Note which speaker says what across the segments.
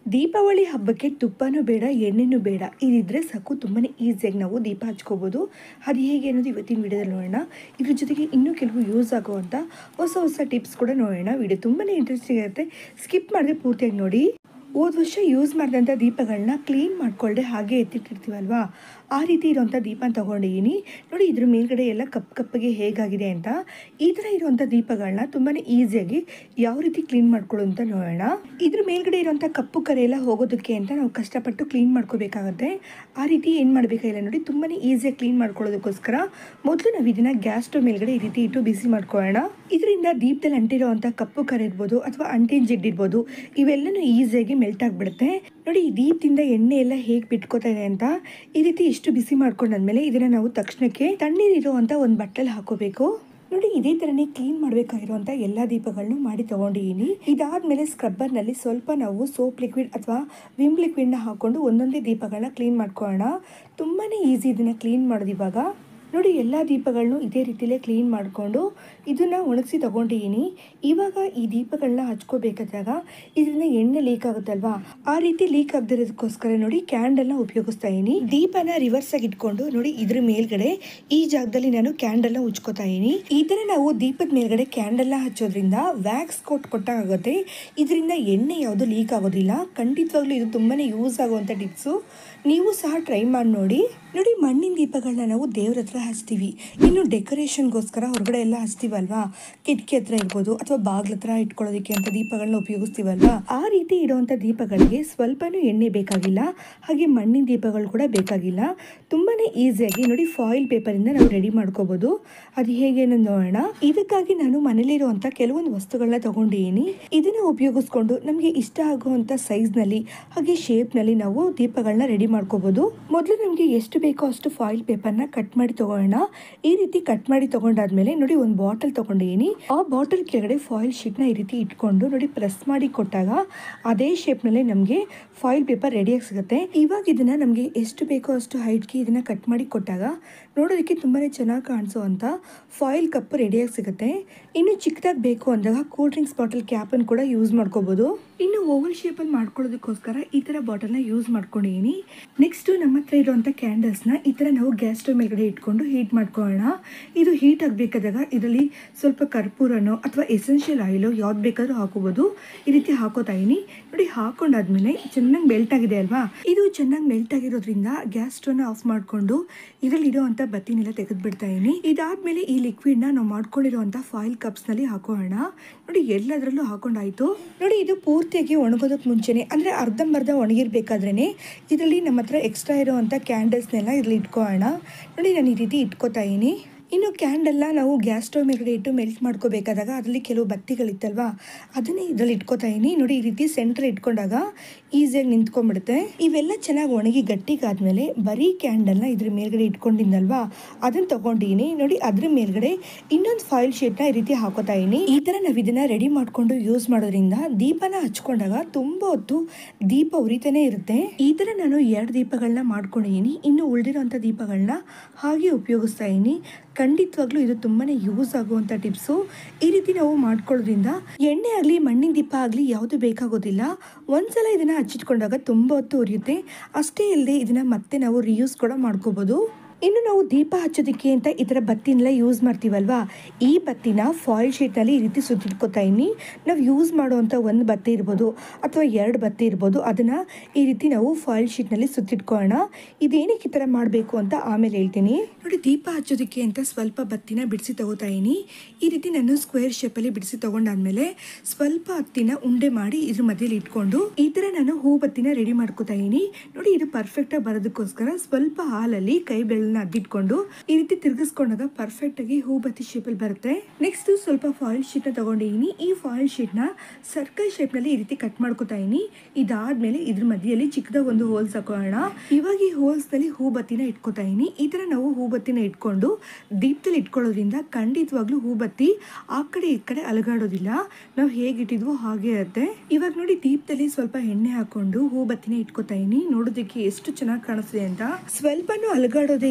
Speaker 1: ದೀಪಾವಳಿ ಹಬ್ಬಕ್ಕೆ ತುಪ್ಪನೂ ಬೇಡ ಎಣ್ಣೆನೂ ಬೇಡ ಇದಿದ್ರೆ ಸಾಕು ತುಂಬಾ ಈಸಿಯಾಗಿ ನಾವು ದೀಪ ಹಚ್ಕೋಬೋದು ಅದು ಹೇಗೆ ಅನ್ನೋದು ಇವತ್ತಿನ ವಿಡಿಯೋದಲ್ಲಿ ನೋಡೋಣ ಇದ್ರ ಜೊತೆಗೆ ಇನ್ನೂ ಕೆಲವು ಯೂಸ್ ಆಗುವಂಥ ಹೊಸ ಹೊಸ ಟಿಪ್ಸ್ ಕೂಡ ನೋಡೋಣ ವಿಡಿಯೋ ತುಂಬಾ ಇಂಟ್ರೆಸ್ಟಿಂಗ್ ಇರುತ್ತೆ ಸ್ಕಿಪ್ ಮಾಡದೆ ಪೂರ್ತಿಯಾಗಿ ನೋಡಿ ಹೋದ ವರ್ಷ ಯೂಸ್ ಮಾಡಿದಂಥ ದೀಪಗಳನ್ನ ಕ್ಲೀನ್ ಮಾಡ್ಕೊಳ್ಳದೆ ಹಾಗೆ ಎತ್ತಿಟ್ಟಿರ್ತೀವಲ್ವಾ ಆ ರೀತಿ ಇರುವಂಥ ದೀಪ ತಗೊಂಡಿದ್ದೀನಿ ನೋಡಿ ಇದ್ರ ಮೇಲ್ಗಡೆ ಎಲ್ಲ ಕಪ್ ಕಪ್ಪಗೆ ಹೇಗಾಗಿದೆ ಅಂತ ಈ ಥರ ಇರುವಂಥ ದೀಪಗಳನ್ನ ತುಂಬಾ ಈಸಿಯಾಗಿ ಯಾವ ರೀತಿ ಕ್ಲೀನ್ ಮಾಡ್ಕೊಳ್ಳೋ ಅಂತ ನೋಡೋಣ ಇದ್ರ ಮೇಲ್ಗಡೆ ಇರುವಂಥ ಕಪ್ಪು ಕರೆ ಎಲ್ಲ ಹೋಗೋದಕ್ಕೆ ಅಂತ ನಾವು ಕಷ್ಟಪಟ್ಟು ಕ್ಲೀನ್ ಮಾಡ್ಕೋಬೇಕಾಗತ್ತೆ ಆ ರೀತಿ ಏನು ಮಾಡಬೇಕಾಗಿಲ್ಲ ನೋಡಿ ತುಂಬಾ ಈಸಿಯಾಗಿ ಕ್ಲೀನ್ ಮಾಡ್ಕೊಳ್ಳೋದಕ್ಕೋಸ್ಕರ ಮೊದಲು ನಾವು ಇದನ್ನ ಗ್ಯಾಸ್ ಸ್ಟವ್ ಮೇಲ್ಗಡೆ ಈ ರೀತಿ ಇಟ್ಟು ಬಿಸಿ ಮಾಡ್ಕೊಳ್ಳೋಣ ಇದರಿಂದ ದೀಪದಲ್ಲಿ ಅಂಟಿರುವಂಥ ಕಪ್ಪು ಕರೆ ಇರ್ಬೋದು ಅಥವಾ ಅಂಟಿನ ಜಿಡ್ ಇರ್ಬೋದು ಇವೆಲ್ಲನೂ ಈಸಿಯಾಗಿ ಮೆಲ್ಟ್ ಆಗಿಬಿಡುತ್ತೆ ನೋಡಿ ಈ ದೀಪದಿಂದ ಎಣ್ಣೆ ಎಲ್ಲ ಹೇಗೆ ಬಿಟ್ಕೋತಾ ಇದೆ ಅಂತ ಈ ರೀತಿ ಇಷ್ಟು ಬಿಸಿ ಮಾಡ್ಕೊಂಡಾದ್ಮೇಲೆ ಇದನ್ನ ನಾವು ತಕ್ಷಣಕ್ಕೆ ತಣ್ಣೀರಿರುವಂಥ ಒಂದು ಬಟ್ಟಲ್ ಹಾಕೋಬೇಕು ನೋಡಿ ಇದೇ ಥರನೇ ಕ್ಲೀನ್ ಮಾಡಬೇಕಾಗಿರುವಂಥ ಎಲ್ಲ ದೀಪಗಳನ್ನು ಮಾಡಿ ತಗೊಂಡಿದ್ದೀನಿ ಇದಾದ್ಮೇಲೆ ಸ್ಕ್ರಬ್ಬರ್ನಲ್ಲಿ ಸ್ವಲ್ಪ ನಾವು ಸೋಪ್ ಲಿಕ್ವಿಡ್ ಅಥವಾ ವಿಮ್ ಲಿಕ್ವಿಡ್ನ ಹಾಕೊಂಡು ಒಂದೊಂದೇ ದೀಪಗಳನ್ನ ಕ್ಲೀನ್ ಮಾಡ್ಕೊಳ್ಳೋಣ ತುಂಬಾ ಈಸಿ ಇದನ್ನು ಕ್ಲೀನ್ ಮಾಡೋದು ಇವಾಗ ನೋಡಿ ಎಲ್ಲ ದೀಪಗಳನ್ನು ಇದೇ ರೀತಿಲೇ ಕ್ಲೀನ್ ಮಾಡಿಕೊಂಡು ಇದನ್ನು ಒಣಗಿಸಿ ತಗೊಂಡಿದ್ದೀನಿ ಇವಾಗ ಈ ದೀಪಗಳನ್ನ ಹಚ್ಕೋಬೇಕಾದಾಗ ಇದರಿಂದ ಎಣ್ಣೆ ಲೀಕ್ ಆಗುತ್ತಲ್ವಾ ಆ ರೀತಿ ಲೀಕ್ ಆಗದಿರೋದಕ್ಕೋಸ್ಕರ ನೋಡಿ ಕ್ಯಾಂಡಲ್ನ ಉಪಯೋಗಿಸ್ತಾ ಇದ್ದೀನಿ ದೀಪನ ರಿವರ್ಸ್ ಆಗಿ ಇಟ್ಕೊಂಡು ನೋಡಿ ಇದ್ರ ಮೇಲ್ಗಡೆ ಈ ಜಾಗದಲ್ಲಿ ನಾನು ಕ್ಯಾಂಡಲ್ನ ಉಚ್ಕೋತಾ ಇದ್ದೀನಿ ಈ ಥರ ನಾವು ದೀಪದ ಮೇಲ್ಗಡೆ ಕ್ಯಾಂಡಲ್ನ ಹಚ್ಚೋದ್ರಿಂದ ವ್ಯಾಕ್ಸ್ ಕೋಟ್ ಕೊಟ್ಟಾಗುತ್ತೆ ಇದರಿಂದ ಎಣ್ಣೆ ಯಾವುದು ಲೀಕ್ ಆಗೋದಿಲ್ಲ ಖಂಡಿತವಾಗ್ಲೂ ಇದು ತುಂಬಾ ಯೂಸ್ ಆಗುವಂಥ ಟಿಪ್ಸು ನೀವು ಸಹ ಟ್ರೈ ಮಾಡಿ ನೋಡಿ ನೋಡಿ ಮಣ್ಣಿನ ದೀಪಗಳನ್ನ ನಾವು ದೇವ್ರ ಹತ್ರ ಹಚ್ತೀವಿ ಇನ್ನು ಡೆಕೋರೇಷನ್ಗೋಸ್ಕರ ಹೊರಗಡೆ ಎಲ್ಲ ಹಚ್ತೀವಲ್ವಾ ಕಿಟಕಿ ಹತ್ರ ಇರ್ಬೋದು ಅಥವಾ ಬಾಗ್ಲ ಹತ್ರ ಇಟ್ಕೊಳ್ಳೋದಕ್ಕೆ ಅಂತ ದೀಪಗಳನ್ನ ಉಪಯೋಗಿಸ್ತೀವಲ್ವಾ ಆ ರೀತಿ ಇಡುವಂಥ ದೀಪಗಳಿಗೆ ಸ್ವಲ್ಪನೂ ಎಣ್ಣೆ ಬೇಕಾಗಿಲ್ಲ ಹಾಗೆ ಮಣ್ಣಿನ ದೀಪಗಳು ಕೂಡ ಬೇಕಾಗಿಲ್ಲ ತುಂಬಾ ಈಸಿಯಾಗಿ ನೋಡಿ ಫಾಯಿಲ್ ಪೇಪರಿಂದ ನಾವು ರೆಡಿ ಮಾಡ್ಕೋಬೋದು ಅದು ಹೇಗೆ ಅನ್ನೋದು ನೋಡೋಣ ಇದಕ್ಕಾಗಿ ನಾನು ಮನೇಲಿರುವಂಥ ಕೆಲವೊಂದು ವಸ್ತುಗಳನ್ನ ತಗೊಂಡಿದ್ದೀನಿ ಇದನ್ನ ಉಪಯೋಗಿಸ್ಕೊಂಡು ನಮಗೆ ಇಷ್ಟ ಆಗುವಂಥ ಸೈಜ್ನಲ್ಲಿ ಹಾಗೆ ಶೇಪ್ನಲ್ಲಿ ನಾವು ದೀಪಗಳನ್ನ ರೆಡಿ ಮಾಡ್ಕೋಬೋದು ಮೊದಲು ನಮಗೆ ಎಷ್ಟು ಬೇಕೋ ಅಷ್ಟು ಫಾಯಿಲ್ ಪೇಪರ್ನ ಕಟ್ ಮಾಡಿ ತಗೊಳ್ಳೋಣ ಈ ರೀತಿ ಕಟ್ ಮಾಡಿ ತಗೊಂಡಾದ್ಮೇಲೆ ನೋಡಿ ಒಂದು ಬಾಟಲ್ ತಗೊಂಡಿದ್ದೀನಿ ಆ ಬಾಟಲ್ ಕೆಳಗಡೆ ಫಾಯಿಲ್ ಶೀಟ್ನ ಈ ರೀತಿ ಇಟ್ಕೊಂಡು ನೋಡಿ ಪ್ರೆಸ್ ಮಾಡಿ ಕೊಟ್ಟಾಗ ಅದೇ ಶೇಪ್ನಲ್ಲೇ ನಮಗೆ ಫಾಯಿಲ್ ಪೇಪರ್ ರೆಡಿಯಾಗಿ ಸಿಗುತ್ತೆ ಇವಾಗ ಇದನ್ನ ನಮಗೆ ಎಷ್ಟು ಬೇಕೋ ಅಷ್ಟು ಹೈಟ್ಗೆ ಇದನ್ನ ಕಟ್ ಮಾಡಿ ಕೊಟ್ಟಾಗ ನೋಡೋದಕ್ಕೆ ತುಂಬಾ ಚೆನ್ನಾಗಿ ಕಾಣಿಸುವಂಥ ಫಾಯಿಲ್ ಕಪ್ ರೆಡಿಯಾಗಿ ಸಿಗುತ್ತೆ ಇನ್ನು ಚಿಕ್ಕದಾಗಿ ಬೇಕು ಅಂದಾಗ ಕೂಲ್ ಡ್ರಿಂಕ್ಸ್ ಬಾಟಲ್ ಕ್ಯಾಪನ್ನು ಕೂಡ ಯೂಸ್ ಮಾಡ್ಕೋಬೋದು ಇನ್ನು ಓವಲ್ ಶೇಪಲ್ಲಿ ಮಾಡ್ಕೊಳ್ಳೋದಕ್ಕೋಸ್ಕರ ಈ ಥರ ಬಾಟಲ್ನ ಯೂಸ್ ಮಾಡ್ಕೊಂಡಿದ್ದೀನಿ ನೆಕ್ಸ್ಟು ನಮ್ಮ ಹತ್ರ ಇರುವಂಥ ಕ್ಯಾಂಡಲ್ಸ್ನ ಈ ಥರ ನಾವು ಗ್ಯಾಸ್ ಸ್ಟವ್ ಮೇಲ್ಗಡೆ ಇಟ್ಕೊಂಡು ಹೀಟ್ ಮಾಡ್ಕೊಳ್ಳೋಣ ಇದು ಹೀಟ್ ಆಗಬೇಕಾದಾಗ ಇದರಲ್ಲಿ ಸ್ವಲ್ಪ ಕರ್ಪೂರನೋ ಅಥವಾ ಎಸೆನ್ಷಿಯಲ್ ಆಯಿಲು ಯಾವ್ದು ಬೇಕಾದರೂ ಹಾಕೋಬೋದು ಈ ರೀತಿ ಹಾಕೋತಾ ಇದೀನಿ ನೋಡಿ ಹಾಕೊಂಡಾದ್ಮೇಲೆ ಚೆನ್ನಾಗಿ ಮೆಲ್ಟ್ ಆಗಿದೆ ಅಲ್ವಾ ಇದು ಚೆನ್ನಾಗಿ ಮೆಲ್ಟ್ ಆಗಿರೋದ್ರಿಂದ ಗ್ಯಾಸ್ ಸ್ಟವ್ನ ಆಫ್ ಮಾಡಿಕೊಂಡು ಇದರಲ್ಲಿ ಇರುವಂಥ ಬತ್ತಿನೆಲ್ಲ ತೆಗೆದು ಬಿಡ್ತಾ ಇದೀನಿ ಇದಾದ್ಮೇಲೆ ಈ ಲಿಕ್ವಿಡ್ನ ನಾವು ಮಾಡ್ಕೊಂಡಿರುವಂಥ ಫಾಯಿಲ್ ಕಪ್ಸ್ನಲ್ಲಿ ಹಾಕೋಣ ನೋಡಿ ಎಲ್ಲದರಲ್ಲೂ ಹಾಕೊಂಡಾಯ್ತು ನೋಡಿ ಇದು ಪೂರ್ತಿಯಾಗಿ ಒಣಗೋದಕ್ಕೆ ಮುಂಚೆನೆ ಅಂದರೆ ಅರ್ಧಂಬರ್ಧ ಒಣಗಿರ್ಬೇಕಾದ್ರೇ ಇದರಲ್ಲಿ ನಮ್ಮ ಹತ್ರ ಎಕ್ಸ್ಟ್ರಾ ಇರುವಂಥ ಕ್ಯಾಂಡಲ್ಸ್ನೆಲ್ಲ ಇದರಲ್ಲಿ ಇಟ್ಕೊಳ್ಳೋಣ ನೋಡಿ ನಾನು ಈ ರೀತಿ ಇಟ್ಕೋತಾ ಇದೀನಿ ಇನ್ನು ಕ್ಯಾಂಡಲ್ನ ನಾವು ಗ್ಯಾಸ್ ಸ್ಟವ್ ಮೇಲ್ಗಡೆ ಇಟ್ಟು ಮೆಲ್ಟ್ ಮಾಡ್ಕೋಬೇಕಾದಾಗ ಅದರಲ್ಲಿ ಕೆಲವು ಬತ್ತಿಗಳಿತ್ತಲ್ವಾ ಅದನ್ನೇ ಇದರಲ್ಲಿ ಇಟ್ಕೋತಾ ಇದೀನಿ ನೋಡಿ ಈ ರೀತಿ ಸೆಂಟ್ರ್ ಇಟ್ಕೊಂಡಾಗ ಈಸಿಯಾಗಿ ನಿಂತ್ಕೊಂಡ್ಬಿಡುತ್ತೆ ಇವೆಲ್ಲ ಚೆನ್ನಾಗಿ ಒಣಗಿ ಗಟ್ಟಿಗಾದ್ಮೇಲೆ ಬರೀ ಕ್ಯಾಂಡಲ್ನ ಇದ್ರ ಮೇಲ್ಗಡೆ ಇಟ್ಕೊಂಡಿದ್ದಲ್ವಾ ಅದನ್ನ ತಗೊಂಡಿದ್ದೀನಿ ನೋಡಿ ಅದ್ರ ಮೇಲ್ಗಡೆ ಇನ್ನೊಂದು ಫಾಯಿಲ್ ಶೀಟ್ನ ಈ ರೀತಿ ಹಾಕೋತಾ ಇದೀನಿ ಈ ಥರ ನಾವು ಇದನ್ನ ರೆಡಿ ಮಾಡ್ಕೊಂಡು ಯೂಸ್ ಮಾಡೋದ್ರಿಂದ ದೀಪನ ಹಚ್ಕೊಂಡಾಗ ತುಂಬ ಹೊತ್ತು ದೀಪ ಉರಿತಾನೆ ಇರುತ್ತೆ ಈ ಥರ ನಾನು ಎರಡು ದೀಪಗಳನ್ನ ಮಾಡ್ಕೊಂಡಿದ್ದೀನಿ ಇನ್ನು ಉಳಿದಿರೋಂಥ ದೀಪಗಳನ್ನ ಹಾಗೆ ಉಪಯೋಗಿಸ್ತಾ ಇದೀನಿ ಖಂಡಿತವಾಗ್ಲೂ ಇದು ತುಂಬಾ ಯೂಸ್ ಆಗುವಂಥ ಟಿಪ್ಸು ಈ ರೀತಿ ನಾವು ಮಾಡ್ಕೊಳ್ಳೋದ್ರಿಂದ ಎಣ್ಣೆ ಆಗಲಿ ಮಣ್ಣಿನ ದೀಪ ಆಗಲಿ ಯಾವುದು ಬೇಕಾಗೋದಿಲ್ಲ ಒಂದ್ಸಲ ಇದನ್ನು ಹಚ್ಚಿಟ್ಕೊಂಡಾಗ ತುಂಬ ಹೊತ್ತು ಉರಿಯುತ್ತೆ ಅಷ್ಟೇ ಅಲ್ಲದೆ ಇದನ್ನು ಮತ್ತೆ ನಾವು ರಿಯೂಸ್ ಕೂಡ ಮಾಡ್ಕೋಬೋದು ಇನ್ನು ನಾವು ದೀಪ ಹಚ್ಚೋದಕ್ಕೆ ಅಂತ ಈ ಥರ ಬತ್ತಿನೆಲ್ಲ ಯೂಸ್ ಮಾಡ್ತೀವಲ್ವಾ ಈ ಬತ್ತಿನ ಫಾಯಿಲ್ ಶೀಟ್ನಲ್ಲಿ ಈ ರೀತಿ ಸುತ್ತಿಟ್ಕೋತಾ ಇದ್ದೀನಿ ನಾವು ಯೂಸ್ ಮಾಡುವಂಥ ಒಂದು ಬತ್ತಿ ಇರ್ಬೋದು ಅಥವಾ ಎರಡು ಬತ್ತಿ ಇರ್ಬೋದು ಅದನ್ನು ಈ ರೀತಿ ನಾವು ಫಾಯಿಲ್ ಶೀಟ್ನಲ್ಲಿ ಸುತ್ತಿಟ್ಕೊಳ್ಳೋಣ ಇದೇನಕ್ಕೆ ಈ ಥರ ಮಾಡಬೇಕು ಅಂತ ಆಮೇಲೆ ಹೇಳ್ತೀನಿ ನೋಡಿ ದೀಪ ಹಚ್ಚೋದಕ್ಕೆ ಅಂತ ಸ್ವಲ್ಪ ಬತ್ತಿನ ಬಿಡಿಸಿ ತಗೋತಾ ಇದ್ದೀನಿ ಈ ರೀತಿ ನಾನು ಸ್ಕ್ವೇರ್ ಶೇಪಲ್ಲಿ ಬಿಡಿಸಿ ತಗೊಂಡಾದ್ಮೇಲೆ ಸ್ವಲ್ಪ ಹತ್ತಿನ ಉಂಡೆ ಮಾಡಿ ಇದ್ರ ಮಧ್ಯದಲ್ಲಿ ಇಟ್ಕೊಂಡು ಈ ಥರ ನಾನು ಹೂ ಬತ್ತಿನ ರೆಡಿ ಮಾಡ್ಕೋತಾ ಇದ್ದೀನಿ ನೋಡಿ ಇದು ಪರ್ಫೆಕ್ಟಾಗಿ ಬರೋದಕ್ಕೋಸ್ಕರ ಸ್ವಲ್ಪ ಹಾಲಲ್ಲಿ ಕೈ ಬೆಳ್ಳನ್ನ ಅದ್ದಿಟ್ಕೊಂಡು ಈ ರೀತಿ ತಿರುಗಿಸ್ಕೊಂಡಾಗ ಪರ್ಫೆಕ್ಟ್ ಆಗಿ ಹೂ ಬತ್ತಿ ಶೇಪಲ್ಲಿ ಬರುತ್ತೆ ನೆಕ್ಸ್ಟ್ ಸ್ವಲ್ಪ ಫಾಯಿಲ್ ಶೀಟ್ನ ತಗೊಂಡಿದ್ದೀನಿ ಈ ಫಾಯಿಲ್ ಶೀಟ್ನ ಸರ್ಕಲ್ ಶೇಪ್ನಲ್ಲಿ ಈ ರೀತಿ ಕಟ್ ಮಾಡ್ಕೋತಾ ಇದೀನಿ ಇದಾದ್ಮೇಲೆ ಇದ್ರ ಮಧ್ಯದಲ್ಲಿ ಚಿಕ್ಕದಾಗ ಒಂದು ಹೋಲ್ಸ್ ಹಾಕೋಣ ಇವಾಗ ಈ ಹೋಲ್ಸ್ ನಲ್ಲಿ ಹೂ ಬತ್ತಿನ ಇಟ್ಕೋತಾ ಇದೀನಿ ಈ ತರ ನಾವು ಹೂ ಬತ್ತಿನ ಇಟ್ಕೊಂಡು ದೀಪದಲ್ಲಿ ಇಟ್ಕೊಳ್ಳೋದ್ರಿಂದ ಖಂಡಿತವಾಗ್ಲೂ ಹೂ ಬತ್ತಿ ಆ ಕಡೆ ಈ ಕಡೆ ಅಲಗಾಡೋದಿಲ್ಲ ನಾವು ಹೇಗಿಟ್ಟಿದ್ವೋ ಹಾಗೆ ಇರುತ್ತೆ ಇವಾಗ ನೋಡಿ ದೀಪದಲ್ಲಿ ಸ್ವಲ್ಪ ಎಣ್ಣೆ ಹಾಕೊಂಡು ಹೂ ಬತ್ತಿನ ಇಟ್ಕೋತಾ ಇದೀನಿ ನೋಡೋದಕ್ಕೆ ಎಷ್ಟು ಚೆನ್ನಾಗಿ ಕಾಣಿಸ್ತಿದೆ ಅಂತ ಸ್ವಲ್ಪನೂ ಅಲಗಾಡೋದೇ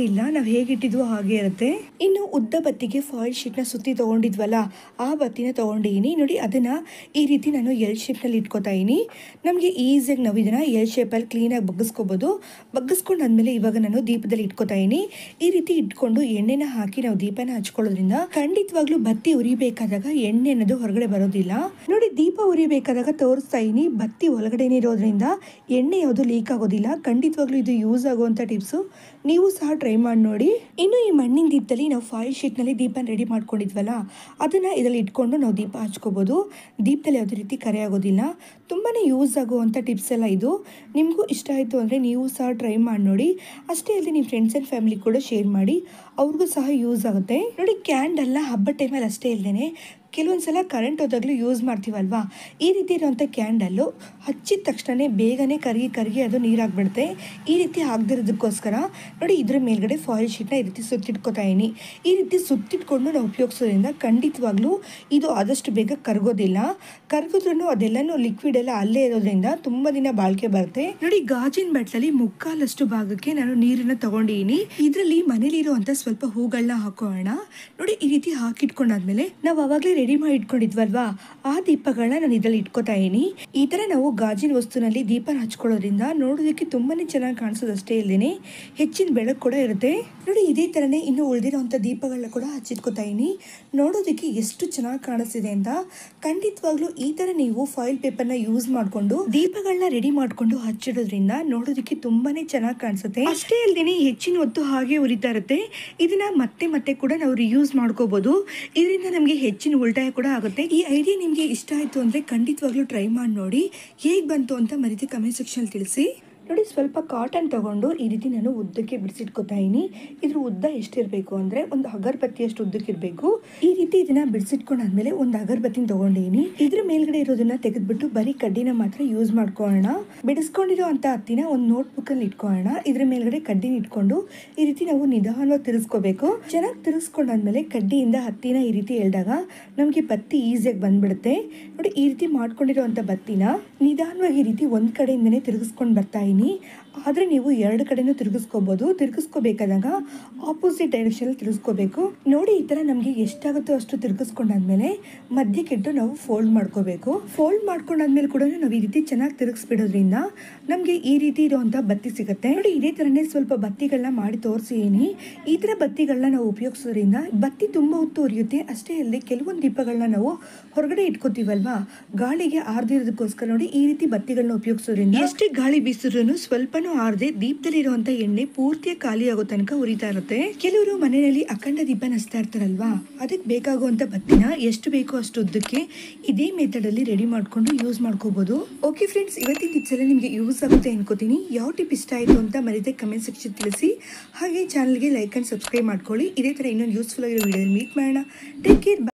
Speaker 1: ಇಲ್ಲ ನಾವು ಹೇಗಿಟ್ಟಿದ್ವೋ ಹಾಗೆ ಇರುತ್ತೆ ಇನ್ನು ಉದ್ದ ಬತ್ತಿಗೆ ಫಾಯಿಲ್ ಶೀಟ್ನ ಸುತ್ತಿ ತೊಗೊಂಡಿದ್ವಲ್ಲ ಆ ಬತ್ತಿನ ತೊಗೊಂಡಿದ್ದೀನಿ ನೋಡಿ ಅದನ್ನು ಈ ರೀತಿ ನಾನು ಎಲ್ ಶೇಪ್ನಲ್ಲಿ ಇಟ್ಕೋತಾ ಇದ್ದೀನಿ ನಮಗೆ ಈಸಿಯಾಗಿ ನಾವು ಇದನ್ನು ಎಲ್ ಶೇಪಲ್ಲಿ ಕ್ಲೀನಾಗಿ ಬಗ್ಗಿಸ್ಕೋಬೋದು ಬಗ್ಗಿಸ್ಕೊಂಡಾದ್ಮೇಲೆ ಇವಾಗ ನಾನು ದೀಪದಲ್ಲಿ ಇಟ್ಕೋತಾ ಇದ್ದೀನಿ ಈ ರೀತಿ ಇಟ್ಕೊಂಡು ಎಣ್ಣೆನ ಹಾಕಿ ನಾವು ದೀಪನ ಹಚ್ಕೊಳ್ಳೋದ್ರಿಂದ ಖಂಡಿತವಾಗ್ಲೂ ಬತ್ತಿ ಉರಿಬೇಕಾದಾಗ ಎಣ್ಣೆ ಅನ್ನೋದು ಹೊರಗಡೆ ಬರೋದಿಲ್ಲ ನೋಡಿ ದೀಪ ಉರಿಬೇಕಾದಾಗ ತೋರಿಸ್ತಾ ಇದ್ದೀನಿ ಬತ್ತಿ ಒಳಗಡೆನೇ ಇರೋದ್ರಿಂದ ಎಣ್ಣೆ ಯಾವುದು ಲೀಕ್ ಆಗೋದಿಲ್ಲ ಖಂಡಿತವಾಗ್ಲೂ ಇದು ಯೂಸ್ ಆಗುವಂಥ ಟಿಪ್ಸು ನೀವು ಸಹ ಟ್ರೈ ಮಾಡಿ ನೋಡಿ ಇನ್ನು ಈ ಮಣ್ಣಿನ ದೀಪದಲ್ಲಿ ನಾವು ಫಾಯಿಲ್ ಶೀಟ್ನಲ್ಲಿ ದೀಪನ ರೆಡಿ ಮಾಡ್ಕೊಂಡಿದ್ವಲ್ಲ ಅದನ್ನು ಇದರಲ್ಲಿ ಇಟ್ಕೊಂಡು ನಾವು ದೀಪ ಹಚ್ಕೋಬೋದು ದೀಪದಲ್ಲಿ ಯಾವುದೇ ರೀತಿ ಕರೆ ಆಗೋದಿಲ್ಲ ತುಂಬಾ ಯೂಸ್ ಆಗುವಂಥ ಟಿಪ್ಸ್ ಎಲ್ಲ ಇದು ನಿಮಗೂ ಇಷ್ಟ ಆಯಿತು ಅಂದರೆ ನೀವು ಸಹ ಟ್ರೈ ಮಾಡಿ ನೋಡಿ ಅಷ್ಟೇ ಅಲ್ಲದೆ ನಿಮ್ಮ ಫ್ರೆಂಡ್ಸ್ ಆ್ಯಂಡ್ ಫ್ಯಾಮಿಲಿ ಕೂಡ ಶೇರ್ ಮಾಡಿ ಅವ್ರಿಗೂ ಸಹ ಯೂಸ್ ಆಗುತ್ತೆ ನೋಡಿ ಕ್ಯಾಂಡಲ್ನ ಹಬ್ಬದ ಟೈಮಲ್ಲಿ ಅಷ್ಟೇ ಇಲ್ಲದೇ ಕೆಲವೊಂದು ಸಲ ಕರೆಂಟ್ ಹೋದಾಗಲೂ ಯೂಸ್ ಮಾಡ್ತೀವಲ್ವಾ ಈ ರೀತಿ ಇರುವಂಥ ಕ್ಯಾಂಡಲ್ಲು ಹಚ್ಚಿದ ತಕ್ಷಣ ಬೇಗನೆ ಕರಗಿ ಕರಗಿ ಅದು ನೀರಾಗ್ಬಿಡುತ್ತೆ ಈ ರೀತಿ ಆಗದಿರೋದಕ್ಕೋಸ್ಕರ ನೋಡಿ ಇದ್ರ ಮೇಲ್ಗಡೆ ಫಾಯಿಲ್ ಶೀಟ್ನ ಈ ರೀತಿ ಸುತ್ತಿಟ್ಕೋತಾ ಇದೀನಿ ಈ ರೀತಿ ಸುತ್ತಿಟ್ಕೊಂಡು ನಾವು ಉಪಯೋಗಿಸೋದ್ರಿಂದ ಖಂಡಿತವಾಗ್ಲೂ ಇದು ಆದಷ್ಟು ಬೇಗ ಕರಗೋದಿಲ್ಲ ಕರಗಿದ್ರೂ ಅದೆಲ್ಲನೂ ಲಿಕ್ವಿಡ್ ಎಲ್ಲ ಅಲ್ಲೇ ಇರೋದ್ರಿಂದ ತುಂಬ ದಿನ ಬಾಳಿಕೆ ಬರುತ್ತೆ ನೋಡಿ ಗಾಜಿನ ಬಟ್ಲಲ್ಲಿ ಮುಕ್ಕಾಲಷ್ಟು ಭಾಗಕ್ಕೆ ನಾನು ನೀರನ್ನ ತಗೊಂಡಿದ್ದೀನಿ ಇದರಲ್ಲಿ ಮನೇಲಿರುವಂಥ ಸ್ವಲ್ಪ ಹೂಗಳನ್ನ ಹಾಕೋಣ ನೋಡಿ ಈ ರೀತಿ ಹಾಕಿಟ್ಕೊಂಡಾದ್ಮೇಲೆ ನಾವು ಅವಾಗಲೇ ರೆಡಿ ಮಾಡಿ ಇಟ್ಕೊಂಡಿದ್ವಲ್ವಾ ಆ ದೀಪಗಳನ್ನ ನಾನು ಇದರಲ್ಲಿ ಇಟ್ಕೋತಾ ಇದೀನಿ ಈ ತರ ನಾವು ಗಾಜಿನ ವಸ್ತುನಲ್ಲಿ ದೀಪ ಹಚ್ಕೊಳ್ಳೋದ್ರಿಂದ ನೋಡೋದಕ್ಕೆ ತುಂಬಾನೇ ಚೆನ್ನಾಗಿ ಕಾಣಿಸೋದಷ್ಟೇ ಇಲ್ದೇನೆ ಹೆಚ್ಚಿನ ಬೆಳಕು ಕೂಡ ಇರುತ್ತೆ ನೋಡಿ ಇದೇ ತರನೇ ಇನ್ನು ಉಳಿದಿರುವಂತ ದೀಪಗಳನ್ನ ಕೂಡ ಹಚ್ಚಿಟ್ಕೋತಾ ಇದೀನಿ ನೋಡೋದಕ್ಕೆ ಎಷ್ಟು ಚೆನ್ನಾಗಿ ಕಾಣಿಸ್ತಿದೆ ಅಂತ ಖಂಡಿತವಾಗ್ಲೂ ಈ ತರ ನೀವು ಫಾಯಿಲ್ ಪೇಪರ್ನ ಯೂಸ್ ಮಾಡ್ಕೊಂಡು ದೀಪಗಳನ್ನ ರೆಡಿ ಮಾಡ್ಕೊಂಡು ಹಚ್ಚಿಡೋದ್ರಿಂದ ನೋಡೋದಕ್ಕೆ ತುಂಬಾನೇ ಚೆನ್ನಾಗಿ ಕಾಣಿಸುತ್ತೆ ಅಷ್ಟೇ ಅಲ್ದೇನೆ ಹೆಚ್ಚಿನ ಹೊತ್ತು ಹಾಗೆ ಉರಿತಾ ಇರುತ್ತೆ ಇದನ್ನ ಮತ್ತೆ ಮತ್ತೆ ಕೂಡ ನಾವು ರಿಯೂಸ್ ಮಾಡ್ಕೋಬಹುದು ಇದರಿಂದ ನಮಗೆ ಹೆಚ್ಚಿನ ಉಳಿತಾಯ ಕೂಡ ಆಗುತ್ತೆ ಈ ಐಡಿಯಾ ನಿಮಗೆ ಇಷ್ಟ ಆಯಿತು ಅಂದರೆ ಖಂಡಿತವಾಗ್ಲೂ ಟ್ರೈ ಮಾಡಿ ನೋಡಿ ಹೇಗೆ ಬಂತು ಅಂತ ಮರಿತಿ ಕಮೆಂಟ್ ಸೆಕ್ಷನ್ ತಿಳಿಸಿ ನೋಡಿ ಸ್ವಲ್ಪ ಕಾಟನ್ ತಗೊಂಡು ಈ ರೀತಿ ನಾನು ಉದ್ದಕ್ಕೆ ಬಿಡಿಸಿಟ್ಕೋತಾ ಇದೀನಿ ಇದ್ರ ಉದ್ದ ಎಷ್ಟಿರಬೇಕು ಅಂದರೆ ಒಂದು ಅಗರಬತ್ತಿಯಷ್ಟು ಉದ್ದಕ್ಕಿರಬೇಕು ಈ ರೀತಿ ಇದನ್ನ ಬಿಡಿಸಿಟ್ಕೊಂಡಾದ್ಮೇಲೆ ಒಂದು ಅಗರಬತ್ತಿನ ತಗೊಂಡಿದ್ದೀನಿ ಇದ್ರ ಮೇಲ್ಗಡೆ ಇರೋದನ್ನ ತೆಗೆದ್ಬಿಟ್ಟು ಬರೀ ಕಡ್ಡಿನ ಮಾತ್ರ ಯೂಸ್ ಮಾಡ್ಕೊಳ್ಳೋಣ ಬಿಡಿಸ್ಕೊಂಡಿರೋ ಅಂತ ಹತ್ತಿನ ಒಂದು ನೋಟ್ ಬುಕ್ ಅಲ್ಲಿ ಇಟ್ಕೊಳ್ಳೋಣ ಇದ್ರ ಮೇಲ್ಗಡೆ ಕಡ್ಡಿನ ಇಟ್ಕೊಂಡು ಈ ರೀತಿ ನಾವು ನಿಧಾನವಾಗಿ ತಿರ್ಸ್ಕೋಬೇಕು ಚೆನ್ನಾಗಿ ತಿರ್ಸ್ಕೊಂಡಾದ್ಮೇಲೆ ಕಡ್ಡಿಯಿಂದ ಹತ್ತಿನ ಈ ರೀತಿ ಎಳ್ದಾಗ ನಮಗೆ ಬತ್ತಿ ಈಸಿಯಾಗಿ ಬಂದ್ಬಿಡುತ್ತೆ ನೋಡಿ ಈ ರೀತಿ ಮಾಡ್ಕೊಂಡಿರೋ ಅಂತ ಬತ್ತಿನ ನಿಧಾನವಾಗಿ ಈ ರೀತಿ ಒಂದ್ ಕಡೆಯಿಂದನೇ ತಿರುಗಿಸ್ಕೊಂಡು ಬರ್ತಾ ಇದೀನಿ ಆದ್ರೆ ನೀವು ಎರಡು ಕಡೆನೂ ತಿರುಗಿಸ್ಕೋಬಹುದು ತಿರುಗಿಸ್ಕೋಬೇಕಾದಾಗ ಆಪೋಸಿಟ್ ಡೈರೆಕ್ಷನ್ ತಿರುಗಿಸ್ಕೋಬೇಕು ನೋಡಿ ಈ ತರ ನಮಗೆ ಎಷ್ಟಾಗುತ್ತೋ ಅಷ್ಟು ತಿರುಗಿಸ್ಕೊಂಡಾದ್ಮೇಲೆ ಮಧ್ಯಕ್ಕಿಟ್ಟು ನಾವು ಫೋಲ್ಡ್ ಮಾಡ್ಕೋಬೇಕು ಫೋಲ್ಡ್ ಮಾಡ್ಕೊಂಡಾದ್ಮೇಲೆ ಕೂಡ ನಾವು ಈ ರೀತಿ ಚೆನ್ನಾಗಿ ತಿರುಗಿಸ್ಬಿಡೋದ್ರಿಂದ ನಮಗೆ ಈ ರೀತಿ ಇರುವಂತ ಬತ್ತಿ ಸಿಗುತ್ತೆ ನೋಡಿ ಇದೇ ತರನೇ ಸ್ವಲ್ಪ ಬತ್ತಿಗಳನ್ನ ಮಾಡಿ ತೋರಿಸಿದೀನಿ ಈ ತರ ಬತ್ತಿಗಳನ್ನ ನಾವು ಉಪಯೋಗಿಸೋದ್ರಿಂದ ಬತ್ತಿ ತುಂಬಾ ಹೊತ್ತು ಉರಿಯುತ್ತೆ ಅಷ್ಟೇ ಅಲ್ಲದೆ ಕೆಲವೊಂದು ದೀಪಗಳನ್ನ ನಾವು ಹೊರಗಡೆ ಇಟ್ಕೋತೀವಲ್ವಾ ಗಾಳಿಗೆ ಆರ್ದಿರೋದಕ್ಕೋಸ್ಕರ ನೋಡಿ ಈ ರೀತಿ ಬತ್ತಿಗಳನ್ನ ಉಪಯೋಗಿಸೋದ್ರಿಂದ ಎಷ್ಟೇ ಗಾಳಿ ಬೀಸಿದ್ರು ಸ್ವಲ್ಪನೂ ಆರ್ದೆ ದೀಪದಲ್ಲಿರುವಂತ ಎಣ್ಣೆ ಪೂರ್ತಿಯಾಗಿ ಖಾಲಿ ಆಗೋ ತನಕ ಉರಿತಾ ಇರುತ್ತೆ ಕೆಲವರು ಮನೆಯಲ್ಲಿ ಅಖಂಡ ದೀಪ ಹಚ್ತಾ ಇರ್ತಾರಲ್ವಾ ಅದಕ್ಕೆ ಬೇಕಾಗುವಂತ ಬತ್ತಿನ ಎಷ್ಟು ಬೇಕೋ ಅಷ್ಟು ಉದ್ದಕ್ಕೆ ಇದೇ ಮೆಥಡ್ ಅಲ್ಲಿ ರೆಡಿ ಮಾಡ್ಕೊಂಡು ಯೂಸ್ ಮಾಡ್ಕೋಬಹುದು ಓಕೆ ಫ್ರೆಂಡ್ಸ್ ಇವತ್ತಿನ ಟಿಪ್ಸ್ ಎಲ್ಲ ನಿಮಗೆ ಯೂಸ್ ಆಗುತ್ತೆ ಅನ್ಕೋತೀನಿ ಯಾವ ಟಿಪ್ ಇಷ್ಟ ಆಯಿತು ಅಂತ ಮರಿದೆ ಕಮೆಂಟ್ ಸೆಕ್ಷನ್ ತಿಳಿಸಿ ಹಾಗೆ ಚಾನಲ್ಗೆ ಲೈಕ್ ಅಂಡ್ ಸಬ್ಸ್ಕ್ರೈಬ್ ಮಾಡ್ಕೊಳ್ಳಿ ಇದೇ ತರ ಇನ್ನೊಂದು ಯೂಸ್ಫುಲ್ ಆಗಿರೋ ವಿಡಿಯೋ ಮೀಟ್ ಮಾಡೋಣ ಟೇಕ್ ಕೇರ್